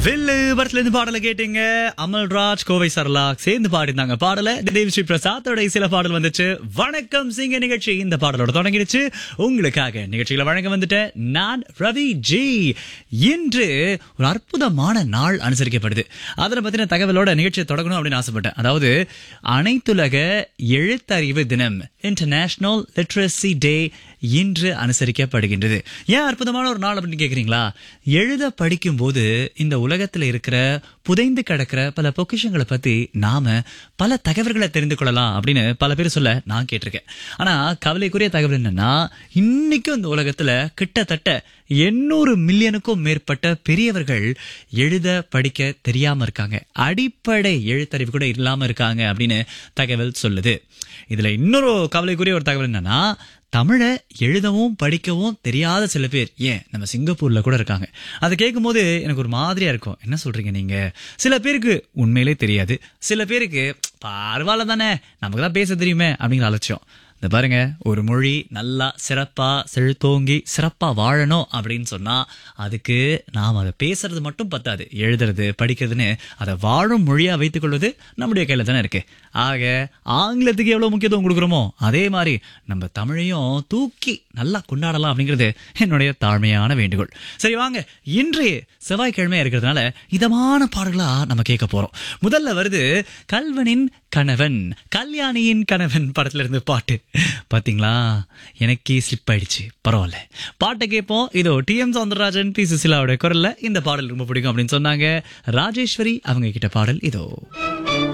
வில்லு படத்துல இருந்து பாடலை கேட்டீங்க அமல்ராஜ் கோவை சரலா சேர்ந்து பாடினாங்க பாடல தேவி ஸ்ரீ பிரசாத்தோட சில பாடல் வந்துச்சு வணக்கம் சிங்க நிகழ்ச்சி இந்த பாடலோட தொடங்கிடுச்சு உங்களுக்காக நிகழ்ச்சியில வழங்க வந்துட்டேன் நான் ரவி ஜி இன்று ஒரு அற்புதமான நாள் அனுசரிக்கப்படுது அதனை பத்தின தகவலோட நிகழ்ச்சியை தொடங்கணும் அப்படின்னு ஆசைப்பட்டேன் அதாவது அனைத்துலக எழுத்தறிவு தினம் இன்டர்நேஷனல் லிட்ரஸி டே இன்று அனுசரிக்கப்படுகின்றது ஏன் அற்புதமான ஒரு நாள் அப்படின்னு கேக்குறீங்களா எழுத படிக்கும் போது இந்த உலகத்துல இருக்கிற புதைந்து கிடக்கிற பல பொக்கிஷங்களை பத்தி நாம பல தகவல்களை தெரிந்து கொள்ளலாம் அப்படின்னு பல பேர் சொல்ல நான் கேட்டிருக்கேன் ஆனா கவலைக்குரிய தகவல் என்னன்னா இன்னைக்கும் இந்த உலகத்துல கிட்டத்தட்ட எண்ணூறு மில்லியனுக்கும் மேற்பட்ட பெரியவர்கள் எழுத படிக்க தெரியாம இருக்காங்க அடிப்படை எழுத்தறிவு கூட இல்லாம இருக்காங்க அப்படின்னு தகவல் சொல்லுது இதுல இன்னொரு கவலைக்குரிய ஒரு தகவல் என்னன்னா தமிழை எழுதவும் படிக்கவும் தெரியாத சில பேர் ஏன் நம்ம சிங்கப்பூர்ல கூட இருக்காங்க அதை கேட்கும் போது எனக்கு ஒரு மாதிரியா இருக்கும் என்ன சொல்றீங்க நீங்க சில பேருக்கு உண்மையிலே தெரியாது சில பேருக்கு பரவாயில்ல தானே நமக்கு தான் பேச தெரியுமே அப்படிங்கிற அலட்சியம் இந்த பாருங்க ஒரு மொழி நல்லா சிறப்பா செழுத்தோங்கி சிறப்பா வாழணும் அப்படின்னு சொன்னா அதுக்கு நாம் அதை பேசுறது மட்டும் பத்தாது எழுதுறது படிக்கிறதுன்னு அதை வாழும் மொழியா வைத்துக் கொள்வது நம்முடைய கையில தானே இருக்கு ஆக ஆங்கிலத்துக்கு எவ்வளவு முக்கியத்துவம் கொடுக்குறோமோ அதே மாதிரி நம்ம தமிழையும் தூக்கி நல்லா கொண்டாடலாம் அப்படிங்கிறது என்னுடைய தாழ்மையான வேண்டுகோள் சரி வாங்க இன்றைய செவ்வாய்க்கிழமை இருக்கிறதுனால இதமான பாடல்களா நம்ம கேட்க போறோம் முதல்ல வருது கல்வனின் கணவன் கல்யாணியின் கணவன் படத்துல இருந்து பாட்டு பாத்தீங்களா எனக்கே ஸ்லிப் ஆயிடுச்சு பரவாயில்ல பாட்டை கேட்போம் இதோ டி எம் சவுந்தரராஜன் பி சுசிலாவோட குரல்ல இந்த பாடல் ரொம்ப பிடிக்கும் அப்படின்னு சொன்னாங்க ராஜேஸ்வரி அவங்க கிட்ட பாடல் இதோ